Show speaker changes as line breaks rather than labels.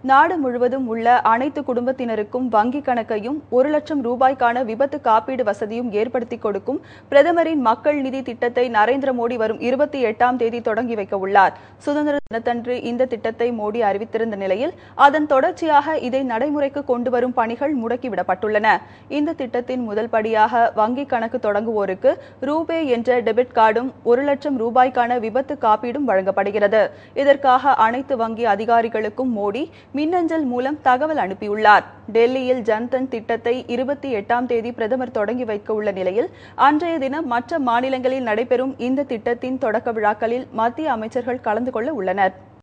நாடு முழுவதும் உள்ள அனைத்து குடும்பத்தினருக்கும் வங்கிக் கணக்கையும் ஒரு லட்சம் ரூபாய்க்கான விபத்து காப்பீடு வசதியும் ஏற்படுத்தி கொடுக்கும் பிரதமரின் மக்கள் நிதி திட்டத்தை நரேந்திர மோடி வரும் இருபத்தி எட்டாம் தேதி தொடங்கி வைக்க உள்ளார் சுதந்திர தினத்தன்று இந்த திட்டத்தை மோடி அறிவித்திருந்த நிலையில் அதன் தொடர்ச்சியாக இதை நடைமுறைக்கு கொண்டு வரும் பணிகள் முடக்கிவிடப்பட்டுள்ளன இந்த திட்டத்தின் முதல் படியாக வங்கிக் கணக்கு தொடங்குவோருக்கு ரூபே என்ற டெபிட் கார்டும் ஒரு லட்சம் ரூபாய்க்கான விபத்து காப்பீடும் வழங்கப்படுகிறது இதற்காக அனைத்து வங்கி அதிகாரிகளுக்கும் மோடி மின்னஞ்சல் மூலம் தகவல் அனுப்பியுள்ளார் டெல்லியில் ஜன்தன் திட்டத்தை இருபத்தி எட்டாம் தேதி பிரதமர் தொடங்கி வைக்க உள்ள நிலையில் அன்றைய தினம் மற்ற மாநிலங்களில் நடைபெறும் இந்த திட்டத்தின் தொடக்க விழாக்களில் மத்திய அமைச்சர்கள் கலந்து கொள்ள உள்ளனர்